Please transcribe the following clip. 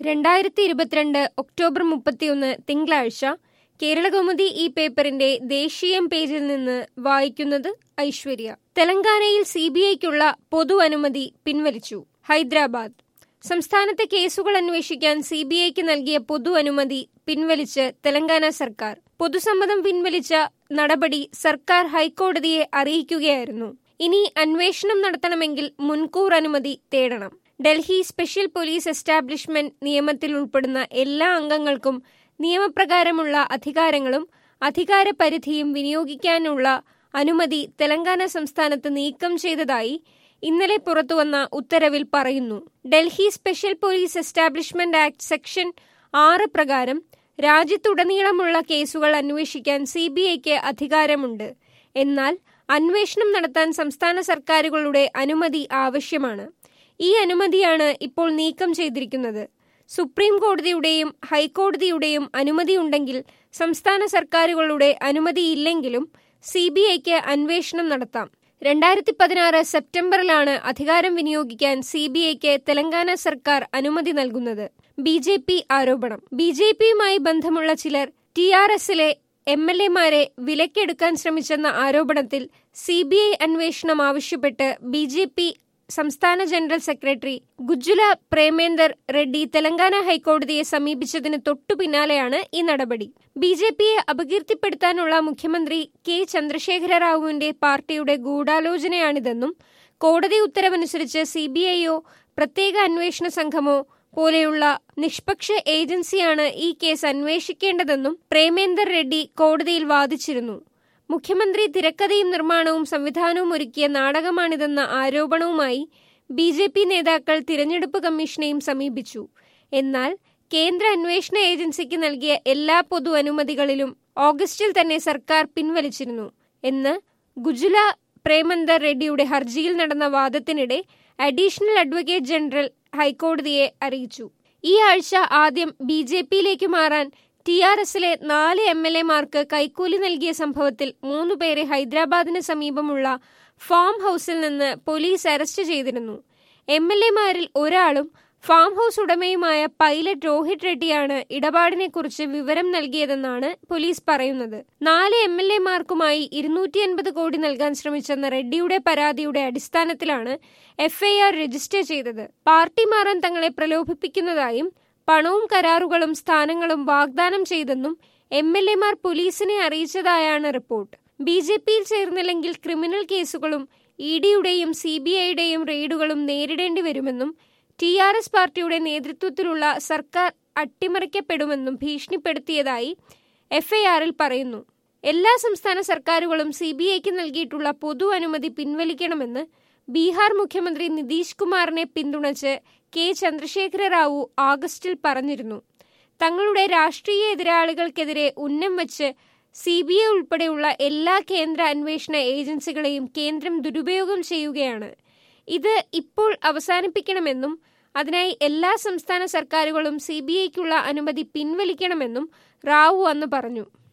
രണ്ടായിരത്തി ഇരുപത്തിരണ്ട് ഒക്ടോബർ മുപ്പത്തിയൊന്ന് തിങ്കളാഴ്ച കേരളകൗമുദി ഈ പേപ്പറിന്റെ ദേശീയം പേജിൽ നിന്ന് വായിക്കുന്നത് ഐശ്വര്യ തെലങ്കാനയിൽ സി ബി ഐക്കുള്ള പൊതു അനുമതി പിൻവലിച്ചു ഹൈദരാബാദ് സംസ്ഥാനത്തെ കേസുകൾ അന്വേഷിക്കാൻ സി ബി ഐക്ക് നൽകിയ പൊതു അനുമതി പിൻവലിച്ച് തെലങ്കാന സർക്കാർ പൊതുസമ്മതം പിൻവലിച്ച നടപടി സർക്കാർ ഹൈക്കോടതിയെ അറിയിക്കുകയായിരുന്നു ഇനി അന്വേഷണം നടത്തണമെങ്കിൽ മുൻകൂർ അനുമതി തേടണം ഡൽഹി സ്പെഷ്യൽ പോലീസ് എസ്റ്റാബ്ലിഷ്മെന്റ് നിയമത്തിൽ ഉൾപ്പെടുന്ന എല്ലാ അംഗങ്ങൾക്കും നിയമപ്രകാരമുള്ള അധികാരങ്ങളും അധികാരപരിധിയും വിനിയോഗിക്കാനുള്ള അനുമതി തെലങ്കാന സംസ്ഥാനത്ത് നീക്കം ചെയ്തതായി ഇന്നലെ പുറത്തുവന്ന ഉത്തരവിൽ പറയുന്നു Delhi special police establishment act section ആറ് പ്രകാരം രാജ്യത്തുടനീളമുള്ള കേസുകൾ അന്വേഷിക്കാൻ സി ബി ഐക്ക് അധികാരമുണ്ട് എന്നാൽ അന്വേഷണം നടത്താൻ സംസ്ഥാന സർക്കാരുകളുടെ അനുമതി ആവശ്യമാണ് ഈ അനുമതിയാണ് ഇപ്പോൾ നീക്കം ചെയ്തിരിക്കുന്നത് സുപ്രീം കോടതിയുടെയും ഹൈക്കോടതിയുടെയും അനുമതിയുണ്ടെങ്കിൽ സംസ്ഥാന സർക്കാരുകളുടെ അനുമതിയില്ലെങ്കിലും സി ബി ഐക്ക് അന്വേഷണം നടത്താം രണ്ടായിരത്തി പതിനാറ് സെപ്റ്റംബറിലാണ് അധികാരം വിനിയോഗിക്കാൻ സി ബി ഐക്ക് തെലങ്കാന സർക്കാർ അനുമതി നൽകുന്നത് ബി ജെ പി ആരോപണം ബി ജെ പിയുമായി ബന്ധമുള്ള ചിലർ ടി ആർ എസിലെ എം എൽ എമാരെ വിലക്കെടുക്കാൻ ശ്രമിച്ചെന്ന ആരോപണത്തിൽ സി ബി ഐ അന്വേഷണം ആവശ്യപ്പെട്ട് ബി ജെ പി സംസ്ഥാന ജനറൽ സെക്രട്ടറി ഗുജ്ജുല പ്രേമേന്ദർ റെഡ്ഡി തെലങ്കാന ഹൈക്കോടതിയെ സമീപിച്ചതിന് തൊട്ടു പിന്നാലെയാണ് ഈ നടപടി ബി ജെ പിയെ അപകീർത്തിപ്പെടുത്താനുള്ള മുഖ്യമന്ത്രി കെ ചന്ദ്രശേഖര റാവുവിന്റെ പാർട്ടിയുടെ ഗൂഢാലോചനയാണിതെന്നും കോടതി ഉത്തരവനുസരിച്ച് സി ബി ഐയോ പ്രത്യേക അന്വേഷണ സംഘമോ പോലെയുള്ള നിഷ്പക്ഷ ഏജൻസിയാണ് ഈ കേസ് അന്വേഷിക്കേണ്ടതെന്നും പ്രേമേന്ദർ റെഡ്ഡി കോടതിയിൽ വാദിച്ചിരുന്നു മുഖ്യമന്ത്രി തിരക്കഥയും നിർമ്മാണവും സംവിധാനവും ഒരുക്കിയ നാടകമാണിതെന്ന ആരോപണവുമായി ബി ജെ പി നേതാക്കൾ തിരഞ്ഞെടുപ്പ് കമ്മീഷനെയും സമീപിച്ചു എന്നാൽ കേന്ദ്ര അന്വേഷണ ഏജൻസിക്ക് നൽകിയ എല്ലാ പൊതു അനുമതികളിലും ഓഗസ്റ്റിൽ തന്നെ സർക്കാർ പിൻവലിച്ചിരുന്നു എന്ന് ഗുജുല പ്രേമന്ദർ റെഡ്ഡിയുടെ ഹർജിയിൽ നടന്ന വാദത്തിനിടെ അഡീഷണൽ അഡ്വക്കേറ്റ് ജനറൽ ഹൈക്കോടതിയെ അറിയിച്ചു ഈ ആഴ്ച ആദ്യം ബി ജെ പിയിലേക്ക് മാറാൻ ടി ആർ എസിലെ നാല് എം എൽ എമാർക്ക് കൈക്കൂലി നൽകിയ സംഭവത്തിൽ മൂന്നുപേരെ ഹൈദരാബാദിന് സമീപമുള്ള ഫാം ഹൌസിൽ നിന്ന് പോലീസ് അറസ്റ്റ് ചെയ്തിരുന്നു എം എൽ എമാരിൽ ഒരാളും ഫാം ഹൌസ് ഉടമയുമായ പൈലറ്റ് രോഹിത് റെഡ്ഡിയാണ് ഇടപാടിനെക്കുറിച്ച് വിവരം നൽകിയതെന്നാണ് പോലീസ് പറയുന്നത് നാല് എം എൽ എമാർക്കുമായി ഇരുന്നൂറ്റി അൻപത് കോടി നൽകാൻ ശ്രമിച്ചെന്ന റെഡ്ഡിയുടെ പരാതിയുടെ അടിസ്ഥാനത്തിലാണ് എഫ്ഐആർ രജിസ്റ്റർ ചെയ്തത് പാർട്ടി മാറാൻ തങ്ങളെ പ്രലോഭിപ്പിക്കുന്നതായും പണവും കരാറുകളും സ്ഥാനങ്ങളും വാഗ്ദാനം ചെയ്തെന്നും എം എൽ എമാർ പോലീസിനെ അറിയിച്ചതായാണ് റിപ്പോർട്ട് ബി ജെ പിയിൽ ചേർന്നില്ലെങ്കിൽ ക്രിമിനൽ കേസുകളും ഇ ഡിയുടെയും സി ബി ഐയുടെയും റെയ്ഡുകളും നേരിടേണ്ടി വരുമെന്നും ടി ആർ എസ് പാർട്ടിയുടെ നേതൃത്വത്തിലുള്ള സർക്കാർ അട്ടിമറിക്കപ്പെടുമെന്നും ഭീഷണിപ്പെടുത്തിയതായി എഫ്ഐആറിൽ പറയുന്നു എല്ലാ സംസ്ഥാന സർക്കാരുകളും സി ബി ഐക്ക് നൽകിയിട്ടുള്ള പൊതു അനുമതി പിൻവലിക്കണമെന്ന് ബീഹാർ മുഖ്യമന്ത്രി നിതീഷ് കുമാറിനെ പിന്തുണച്ച് കെ ചന്ദ്രശേഖര റാവു ആഗസ്റ്റിൽ പറഞ്ഞിരുന്നു തങ്ങളുടെ രാഷ്ട്രീയ എതിരാളികൾക്കെതിരെ ഉന്നം വച്ച് സി ബി ഐ ഉൾപ്പെടെയുള്ള എല്ലാ കേന്ദ്ര അന്വേഷണ ഏജൻസികളെയും കേന്ദ്രം ദുരുപയോഗം ചെയ്യുകയാണ് ഇത് ഇപ്പോൾ അവസാനിപ്പിക്കണമെന്നും അതിനായി എല്ലാ സംസ്ഥാന സർക്കാരുകളും സി ബി ഐക്കുള്ള അനുമതി പിൻവലിക്കണമെന്നും റാവു അന്ന് പറഞ്ഞു